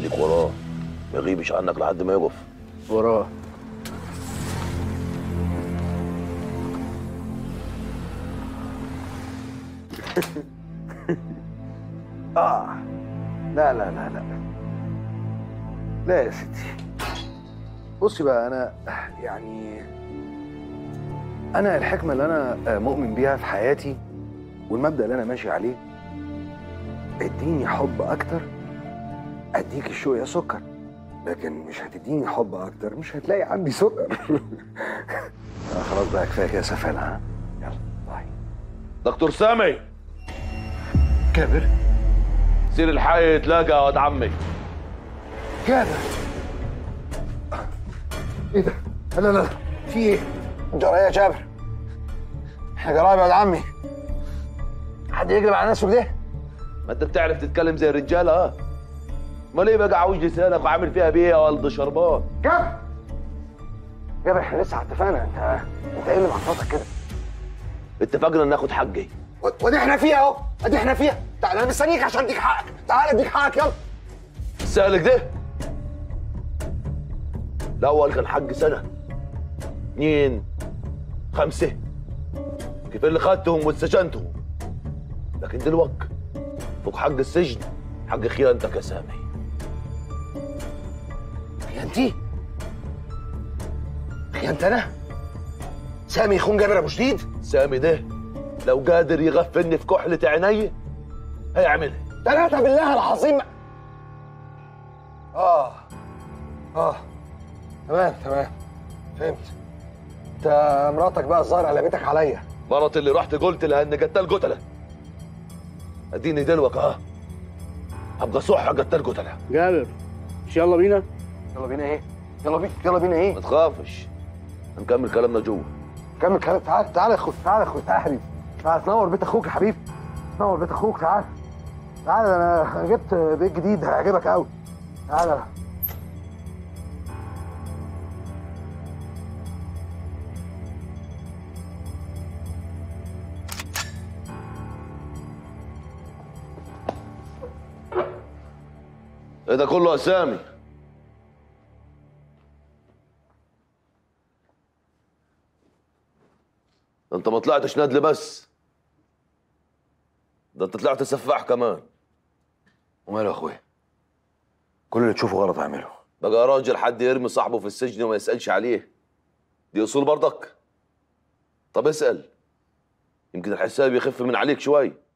خليك وراه ما يغيبش عنك لحد ما يقف وراه اه لا لا لا لا لا يا ستي بصي بقى انا يعني انا الحكمه اللي انا مؤمن بيها في حياتي والمبدا اللي انا ماشي عليه اديني حب اكتر اديك الشوق يا سكر لكن مش هتديني حب اكتر مش هتلاقي عندي سكر آه خلاص بقى كفايه كده سفالة ها يلا باي دكتور سامي كابر سير الحي يتلاقى يا واد عمي كابر ايه ده؟ لا لا لا في ايه؟ جرى ايه يا جابر؟ احنا جرايب يا ولد عمي حد يجري على نفسه كده؟ ما انت بتعرف تتكلم زي الرجاله ها ما ليه بقى عوج لسانك وعامل فيها بيه يا ولد شربان جابر جابر احنا لسه اتفقنا انت انت ايه اللي محططك كده؟ اتفقنا ناخد حقي و- ودي احنا فيها اهو ادي احنا فيها تعال انا مستنيك عشان اديك حقك تعال اديك حقك يلا سألك ده الأول كان حق سنة اتنين خمسة كيف اللي خدتهم واتسجنتهم لكن دلوقتي فوق حق السجن حق خيانتك يا سامي خيانتي؟ خيانت انا؟ سامي يخون جابر ابو شديد؟ سامي ده لو قادر يغفلني في كحلة عيني هيعملها ثلاثة بالله العظيم اه اه تمام تمام فهمت انت مراتك بقى الظاهر قلبتك عليا مرت اللي رحت قلت لها ان قتال قتله اديني دلوك ها ابقى صح قتال قتله جابر مش يلا بينا يلا بينا ايه؟ يلا بينا يلا بينا ايه؟ ما تخافش هنكمل كلامنا جوه كمل كلام تعال تعال يا اخوي تعال يا اخوي تعال يا حبيبي تعال تنور بيت اخوك يا حبيبي تنور بيت اخوك تعال تعال انا جبت بيت جديد هيعجبك قوي تعال ايه ده كله اسامي ده انت ما طلعتش ندل بس ده انت طلعت سفاح كمان وماله يا اخويا كل اللي تشوفه غلط اعمله بقى يا راجل حد يرمي صاحبه في السجن وما يسالش عليه دي اصول برضك طب اسال يمكن الحساب يخف من عليك شوي